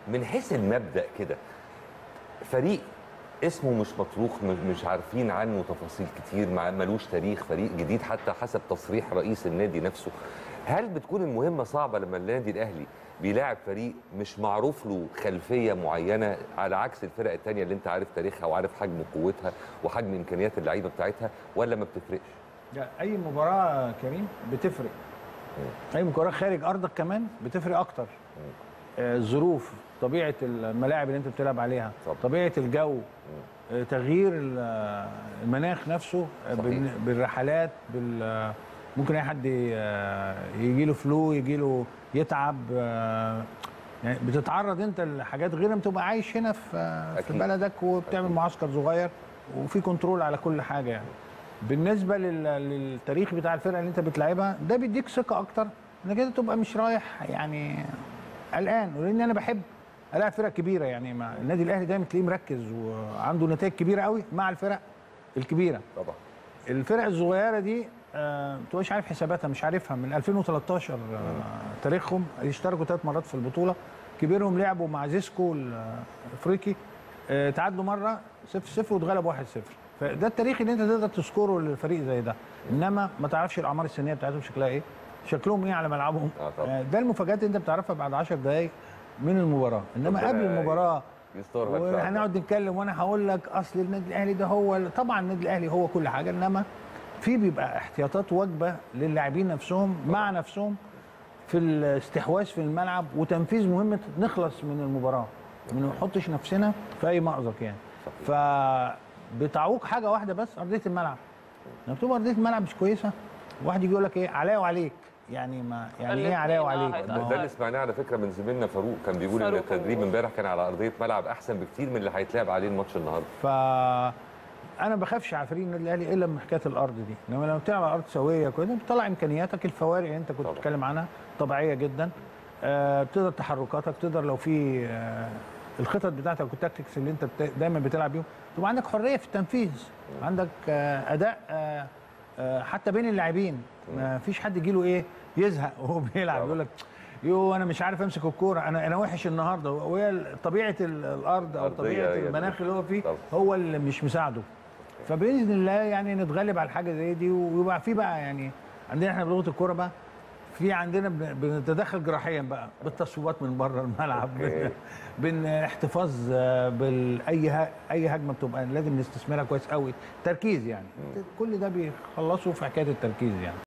من حيث المبدا كده فريق اسمه مش مطروح م- مش عارفين عنه تفاصيل كتير مع ملوش تاريخ فريق جديد حتى حسب تصريح رئيس النادي نفسه هل بتكون المهمه صعبه لما النادي الاهلي بيلاعب فريق مش معروف له خلفيه معينه على عكس الفرق التانية اللي انت عارف تاريخها وعارف حجم قوتها وحجم امكانيات اللعيبه بتاعتها ولا ما بتفرقش لا اي مباراه يا كريم بتفرق اي مباراه خارج ارضك كمان بتفرق اكتر آه، الظروف طبيعه الملاعب اللي انت بتلعب عليها طبعا. طبيعه الجو آه، تغيير ال- آه، المناخ نفسه آه، صحيح. بال- بالرحلات بال آه، ممكن اي حد يجي له فلو يجي له يتعب آه، يعني بتتعرض انت لحاجات غير ما تبقى عايش هنا في آه، في أكيد. بلدك وبتعمل معسكر صغير وفي كنترول على كل حاجه يعني بالنسبه لل- للتاريخ بتاع الفرقه اللي انت بتلعبها ده بيديك ثقه اكتر انك انت تبقى مش رايح يعني قلقان ولان انا بحب العب فرق كبيره يعني مع النادي الاهلي دايما تلاقيه مركز وعنده نتائج كبيره قوي مع الفرق الكبيره طبعا الفرق الصغيره دي آه، ما تبقاش عارف حساباتها مش عارفها من 2013 آه، تاريخهم اشتركوا ثلاث مرات في البطوله كبيرهم لعبوا مع زيسكو الافريقي آه، تعادلوا مره 0 0 واتغلبوا 1 0 فده التاريخ اللي انت تقدر تذكره للفريق زي ده انما ما تعرفش الاعمار السنيه بتاعتهم شكلها ايه شكلهم ايه على ملعبهم آه، طبعا. آه، ده المفاجات اللي انت بتعرفها بعد 10 دقائق من المباراه انما ربنا قبل المباراه يسترها إن شاء الله. وهنقعد نتكلم وانا هقول لك اصل النادي الاهلي ده هو طبعا النادي الاهلي هو كل حاجه انما في بيبقى احتياطات واجبه للاعبين نفسهم مع نفسهم في الاستحواذ في الملعب وتنفيذ مهمه نخلص من المباراه ما نحطش نفسنا في اي مأزق يعني فبتعوق حاجه واحده بس ارضيه الملعب لما بتبقى ارضيه الملعب مش كويسه واحد يجي يقول لك ايه عليا وعليك يعني ما يعني ايه عليا الاتنين، آه، وعليك هيتقطع. ما هو- ده اللي سمعناه على فكره من زميلنا فاروق كان بيقول ان فاروق التدريب و- امبارح كان على ارضيه ملعب احسن بكتير من اللي هيتلعب عليه الماتش النهارده ف انا ما بخافش على فريق النادي الاهلي الا من حكايه الارض دي انما لو بتلعب على ارض سويه كده بتطلع امكانياتك الفوارق اللي انت كنت طبعا. بتتكلم عنها طبيعيه جدا آه بتقدر تحركاتك تقدر لو في آه الخطط بتاعتك والتكتكس اللي انت بت... دايما بتلعب بيهم تبقى عندك حريه في التنفيذ عندك آه اداء آه آه حتى بين اللاعبين ما فيش حد يجي له ايه يزهق وهو بيلعب طبعا. يقول لك يو انا مش عارف امسك الكوره انا انا وحش النهارده وهي طبيعه ال- الارض او أرضية طبيعه هي اللي- المناخ اللي هو فيه طبعا. هو اللي مش مساعده فباذن الله يعني نتغلب على حاجه زي دي ويبقى في بقى يعني عندنا احنا بلغه الكوره بقى في عندنا بن- بنتدخل جراحيا بقى بالتصويبات من بره الملعب أوكي. بن احتفاظ آه، بالاي ه- اي هجمه بتبقى لازم نستثمرها كويس قوي تركيز يعني كل ده بيخلصوا في حكايه التركيز يعني